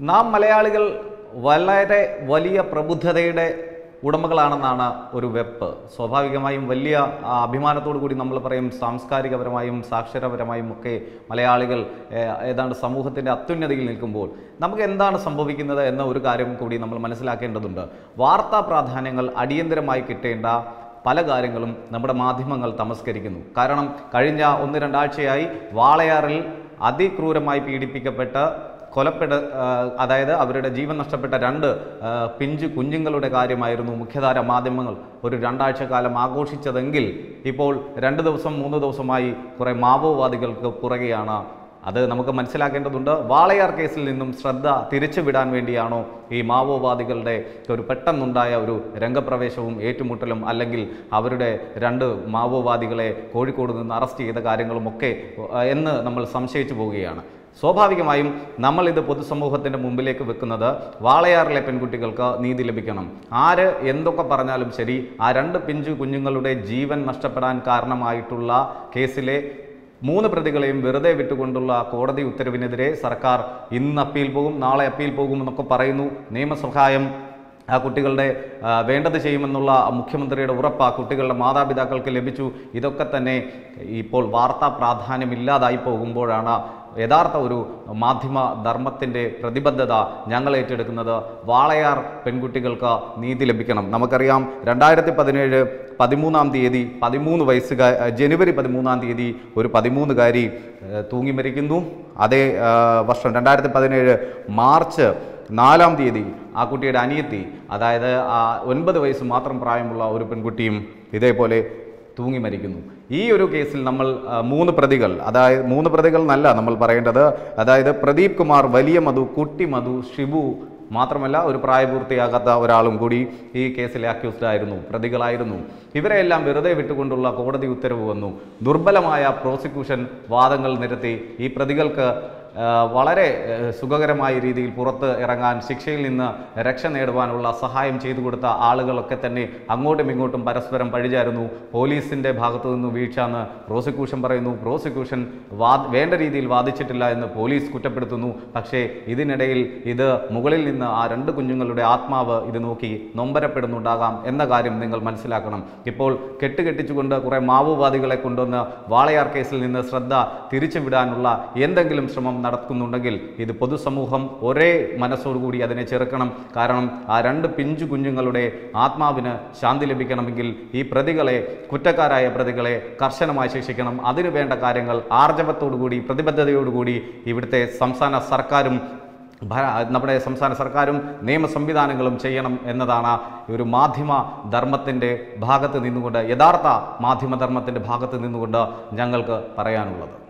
നാം മലയാളികൾ വളരെ വലിയ പ്രബുദ്ധതയുടെ ഉടമകളാണെന്നാണ് ഒരു വെപ്പ് സ്വാഭാവികമായും വലിയ ആ, അഭിമാനത്തോടു കൂടി നമ്മൾ പറയും സാംസ്കാരികപരമായും സാക്ഷരപരമായും ഒക്കെ മലയാളികൾ ഏഹ്, ഏതാണ്ട് സമൂഹത്തിൻ്റെ അത്യുന്നതിയിൽ നിൽക്കുമ്പോൾ നമുക്ക് എന്താണ് സംഭവിക്കുന്നത് എന്ന ഒരു കാര്യം കൂടി നമ്മൾ മനസ്സിലാക്കേണ്ടതുണ്ട് വാർത്താ പ്രാധാന്യങ്ങൾ അടിയന്തരമായി കിട്ടേണ്ട പല കാര്യങ്ങളും നമ്മുടെ മാധ്യമങ്ങൾ തമസ്കരിക്കുന്നു കാരണം കഴിഞ്ഞ ഒന്ന് രണ്ടാഴ്ചയായി വാളയാറിൽ അതിക്രൂരമായി പീഡിപ്പിക്കപ്പെട്ട് കൊലപ്പെട ആ, അതായത് അവരുടെ ജീവൻ നഷ്ടപ്പെട്ട രണ്ട് ആ, പിഞ്ചു കുഞ്ഞുങ്ങളുടെ കാര്യമായിരുന്നു മുഖ്യധാര മാധ്യമങ്ങൾ ഒരു രണ്ടാഴ്ച കാലം ആഘോഷിച്ചതെങ്കിൽ ഇപ്പോൾ രണ്ട് ദിവസം മൂന്ന് ദിവസമായി കുറേ മാവോവാദികൾക്ക് പുറകെയാണ് അത് നമുക്ക് മനസ്സിലാക്കേണ്ടതുണ്ട് വാളയാർ കേസിൽ നിന്നും ശ്രദ്ധ തിരിച്ചുവിടാൻ വേണ്ടിയാണോ ഈ മാവോവാദികളുടെ ഒരു പെട്ടെന്നുണ്ടായ ഒരു രംഗപ്രവേശവും ഏറ്റുമുട്ടലും അല്ലെങ്കിൽ അവരുടെ രണ്ട് മാവോവാദികളെ കോഴിക്കോട് നിന്ന് അറസ്റ്റ് ചെയ്ത കാര്യങ്ങളുമൊക്കെ ആ, എന്ന് നമ്മൾ സംശയിച്ചു പോവുകയാണ് സ്വാഭാവികമായും നമ്മൾ ഇത് പൊതുസമൂഹത്തിൻ്റെ മുമ്പിലേക്ക് വെക്കുന്നത് വാളയാറിലെ പെൺകുട്ടികൾക്ക് നീതി ലഭിക്കണം ആര് എന്തൊക്കെ പറഞ്ഞാലും ശരി ആ രണ്ട് പിഞ്ചു കുഞ്ഞുങ്ങളുടെ ജീവൻ നഷ്ടപ്പെടാൻ കാരണമായിട്ടുള്ള കേസിലെ മൂന്ന് പ്രതികളെയും വെറുതെ വിട്ടുകൊണ്ടുള്ള കോടതി ഉത്തരവിനെതിരെ സർക്കാർ ഇന്ന് അപ്പീൽ പോകും നാളെ അപ്പീൽ പോകും എന്നൊക്കെ പറയുന്നു നിയമസഹായം ആ കുട്ടികളുടെ ആ, വേണ്ടത് ചെയ്യുമെന്നുള്ള മുഖ്യമന്ത്രിയുടെ ഉറപ്പ് ആ കുട്ടികളുടെ മാതാപിതാക്കൾക്ക് ലഭിച്ചു ഇതൊക്കെ തന്നെ ഇപ്പോൾ വാർത്താ പ്രാധാന്യമില്ലാതായി പോകുമ്പോഴാണ് യഥാർത്ഥ ഒരു മാധ്യമ ധർമ്മത്തിൻ്റെ പ്രതിബദ്ധത ഞങ്ങൾ ഏറ്റെടുക്കുന്നത് വാളയാർ പെൺകുട്ടികൾക്ക് നീതി ലഭിക്കണം നമുക്കറിയാം രണ്ടായിരത്തി പതിനേഴ് പതിമൂന്നാം തീയതി പതിമൂന്ന് വയസ്സുകാർ ജനുവരി പതിമൂന്നാം തീയതി ഒരു പതിമൂന്നുകാരി ഏഹ്, തൂങ്ങി മരിക്കുന്നു അതേ ആ, വർഷം രണ്ടായിരത്തി പതിനേഴ് മാർച്ച് നാലാം തീയതി ആ കുട്ടിയുടെ അനിയത്തി അതായത് ആ ഒൻപത് വയസ്സ് മാത്രം പ്രായമുള്ള ഒരു പെൺകുട്ടിയും ഇതേപോലെ തൂങ്ങി മരിക്കുന്നു ഈ ഒരു കേസിൽ നമ്മൾ ആ, മൂന്ന് പ്രതികൾ അതായത് മൂന്ന് പ്രതികൾ എന്നല്ല നമ്മൾ പറയേണ്ടത് അതായത് പ്രദീപ് കുമാർ വലിയ മധു കുട്ടി മധു ഷിബു മാത്രമല്ല ഒരു പ്രായപൂർത്തിയാകാത്ത ഒരാളും കൂടി ഈ കേസിലെ അക്യൂസ്ഡ് ആയിരുന്നു പ്രതികളായിരുന്നു ഇവരെയെല്ലാം വെറുതെ വിട്ടുകൊണ്ടുള്ള കോടതി ഉത്തരവ് വന്നു ദുർബലമായ പ്രോസിക്യൂഷൻ വാദങ്ങൾ നിരത്തി ഈ പ്രതികൾക്ക് ആ, വളരെ ആ, സുഖകരമായ രീതിയിൽ പുറത്ത് ഇറങ്ങാൻ ശിക്ഷയിൽ നിന്ന് രക്ഷ നേടുവാനുള്ള സഹായം ചെയ്തു കൊടുത്ത ആളുകളൊക്കെ തന്നെ അങ്ങോട്ടും ഇങ്ങോട്ടും പരസ്പരം പഴിചാരുന്നു പോലീസിൻ്റെ ഭാഗത്തു നിന്ന് വീഴ്ച എന്ന് പ്രോസിക്യൂഷൻ പറയുന്നു പ്രോസിക്യൂഷൻ വാ വേണ്ട രീതിയിൽ വാദിച്ചിട്ടില്ല എന്ന് പോലീസ് കുറ്റപ്പെടുത്തുന്നു പക്ഷേ ഇതിനിടയിൽ ഇത് മുകളിൽ നിന്ന് ആ രണ്ട് കുഞ്ഞുങ്ങളുടെ ആത്മാവ് ഇത് നോക്കി നൊമ്പരപ്പെടുന്നുണ്ടാകാം എന്ന കാര്യം നിങ്ങൾ മനസ്സിലാക്കണം ഇപ്പോൾ കെട്ടുകെട്ടിച്ചുകൊണ്ട് കുറേ മാവോവാദികളെ കൊണ്ടുവന്ന് വാളയാർ കേസിൽ നിന്ന് ശ്രദ്ധ തിരിച്ചുവിടാനുള്ള എന്തെങ്കിലും ശ്രമം നടക്കുന്നുണ്ടെങ്കിൽ ഇത് പൊതുസമൂഹം ഒരേ മനസ്സോടുകൂടി അതിനെ ചെറുക്കണം കാരണം ആ രണ്ട് പിഞ്ചു കുഞ്ഞുങ്ങളുടെ ആത്മാവിന് ശാന്തി ലഭിക്കണമെങ്കിൽ ഈ പ്രതികളെ കുറ്റക്കാരായ പ്രതികളെ കർശനമായി ശിക്ഷിക്കണം അതിനു വേണ്ട കാര്യങ്ങൾ ആർജവത്തോടുകൂടി പ്രതിബദ്ധതയോടുകൂടി ഇവിടുത്തെ സംസ്ഥാന സർക്കാരും ഭ- നമ്മുടെ സംസ്ഥാന സർക്കാരും നിയമ സംവിധാനങ്ങളും ചെയ്യണം എന്നതാണ് ഒരു മാധ്യമ ധർമ്മത്തിൻ്റെ ഭാഗത്ത് നിന്നുകൊണ്ട് യഥാർത്ഥ മാധ്യമ ധർമ്മത്തിൻ്റെ ഭാഗത്ത് നിന്നുകൊണ്ട് ഞങ്ങൾക്ക് പറയാനുള്ളത്